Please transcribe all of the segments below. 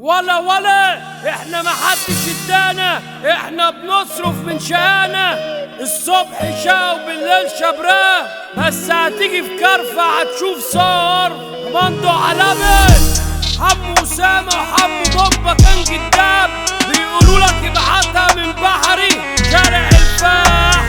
ولا ولا احنا ما حدش ادانا احنا بنصرف من شقانا الصبح شقا وبالليل شبراه بس هتيجي في كرفة هتشوف صار مندو علامة حمو أسامة وحمو بوبا كان جدام بيقولوا لك ابعتها من بحري شارع الفاح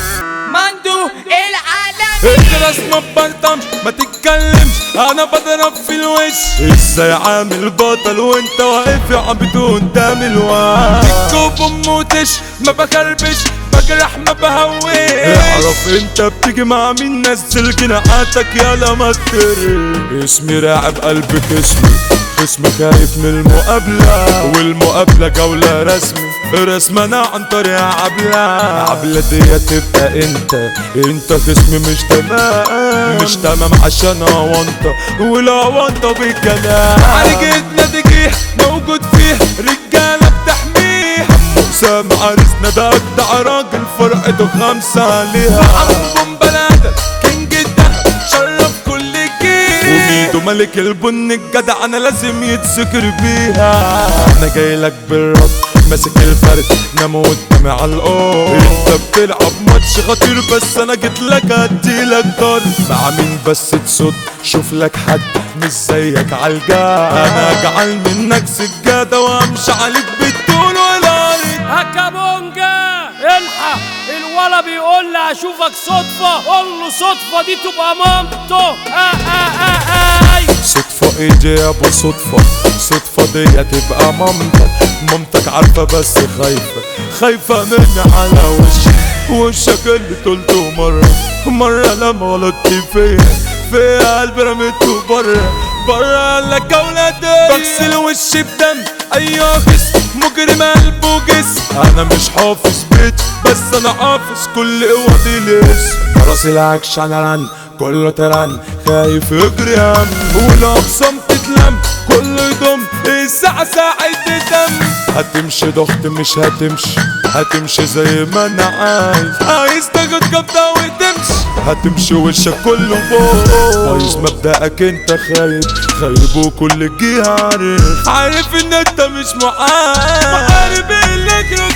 مندو العالمي اجلس ما تبرطمش ما تتكلمش انا بضرب في الوش ازاي عامل بطل وانت واقف يا عبد قدام الواد تكوب وموتش ما بخربش بجرح ما بهوش اعرف انت بتيجي مع مين نزل جناحاتك يا مطر اسمي راعب قلبك اسمي خصمي خايف من المقابلة والمقابلة جولة رسمي رسمنا عن طريق عبلة عبلة دي تبقى انت انت خصمي مش تمام مش تمام عشان اونطة والاونطة بالكلام حركتنا تجيه موجود فيه رجالة بتحميه حسام عرسنا ده اجدع راجل فرقته خمسة عليها عم بلادك كينج الدهب شرف كل جيل وميدو ملك البن الجدع انا لازم يتذكر بيها انا جاي لك بالرد ماسك الفرد نام قدامي على الارض انت بتلعب ماتش خطير بس انا جيت لك اديلك ضرب مع مين بس تصد شوف لك حد مش زيك عالجاد انا اجعل منك سجاده وامشي عليك بالطول والارض هكابونجا الحق الولا بيقول لي اشوفك صدفة قول له صدفة دي تبقى مامته آه آه آه آه صدفة ايدي يا ابو صدفة صدفة دي تبقى مامتك مامتك عارفة بس خايفة خايفة مني على وشك وشك اللي قلته مرة مرة لما ولدت فيا فيا قلبي رميته برا برا لك اولادي بغسل وشي بدم ايوه جسم مجرم قلبه جسم انا مش حافظ بيت بس انا حافظ كل قوتي الاسم راس العكش على رن كله ترن خايف يجري هم والاقسام تتلم كله يضم الساعة ساعة دم هتمشي ضغط مش هتمشي هتمشي زي ما انا عايز عايز تاخد قبضة وتمشي هتمشي وشك كله فوق بايظ مبدأك انت خايب خايب وكل جه عارف عارف ان انت مش معاك عارف اللي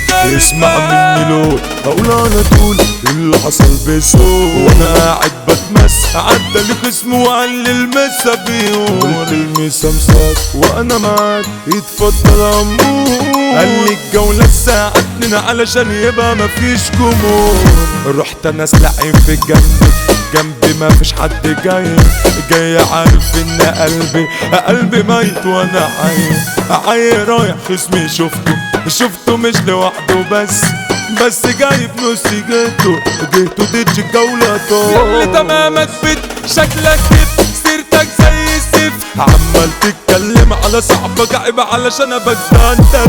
اسمع مني لون اقول على طول اللي حصل بسوق وانا قاعد بتمس عدى الخصم وقال المسا بيقول قلت المسا مساك وانا معاك يتفضل امور قال لي الجولة الساعة اتنين علشان يبقى مفيش جمهور رحت انا اسلعي في جنبي جنبي ما فيش حد جاي جاي عارف ان قلبي قلبي ميت وانا حي حي رايح خصمي شفته شفته مش لوحده بس بس جاي بنص جهته جهته ديتش الجولة اللي تمامك بت شكلك كيف سيرتك زي السيف عمال تتكلم على صاحبك عيب علشان ابقى انت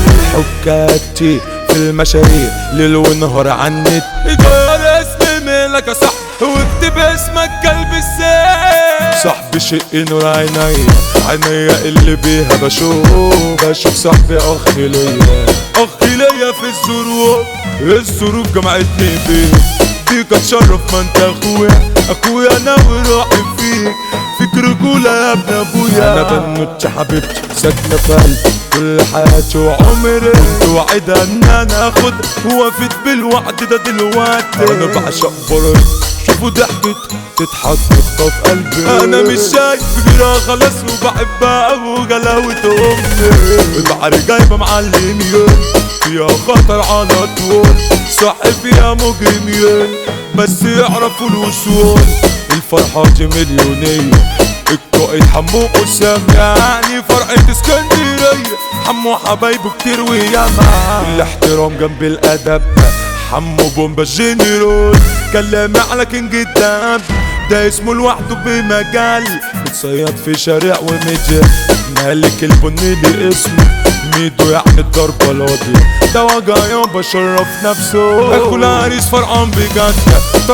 حكاتي في المشاريع ليل ونهار عنت غير اسم ملك يا صاحبي واكتب اسمك كلب السيف صاحبي شق نور عينيا عينيا اللي بيها بشوف بشوف صاحبي اخ ليا اخ ليا في الظروف الظروف جمعتني بيك دي كانت شرف ما انت اخويا اخويا انا وراعي فيك فيك رجولة يا ابن ابويا انا بنوتش حبيبتي ساكنة في قلبي كل حياتي وعمري كنت وعدها ان انا اخد ووفيت بالوعد ده دلوقتي انا بعشق برد شوفوا ضحكت تضحك تخطف قلبي انا مش شايف غيرها خلاص وبحبها وغلاوة امي البحر جايبه معلمين فيها خطر على طول صاحب فيها مجرمين بس يعرفوا الوصول الفرحة دي مليونية القائد حمو قسام يعني فرقة اسكندرية حمو حبايبه كتير وياما الاحترام جنب الادب حمو بومبا جنرال كلامي على كينج الدهب ده اسمه لوحده بمجال بتصيد في شارع ومجال مالك البني لي اسمه ميدو يعني الضربة القاضية ده وجع يابا شرف نفسه اخو العريس فرقان بجد طريق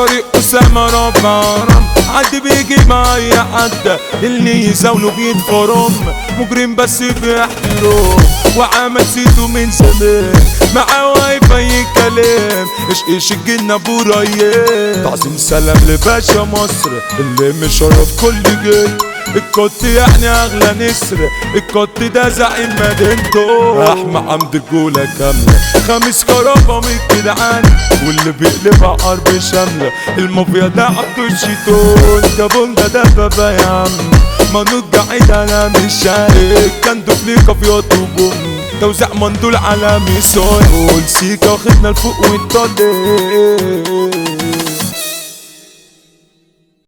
اسامه ربع رم حد بيجي مع اي حد اللي يزاوله بيتفرم مجرم بس باحترام وعمل سيده من زمان معاه واقف اي كلام ايش ايش الجنة ابو ريان تعظيم سلام لباشا مصر اللي مشرف كل جيل الكوت يعني اغلى نسر الكوت ده زعيم مدينته احمى حمد الجولة كاملة خميس كرابة من الجدعان واللي بيقلبها حرب شاملة المافيا ده عبد الشيطان كابونجا ده بابا يا عم منوط قاعد انا مش شارك كان دوبليكا في يوتيوب توزيع مندول على ميسون قول سيكا واخدنا لفوق والطريق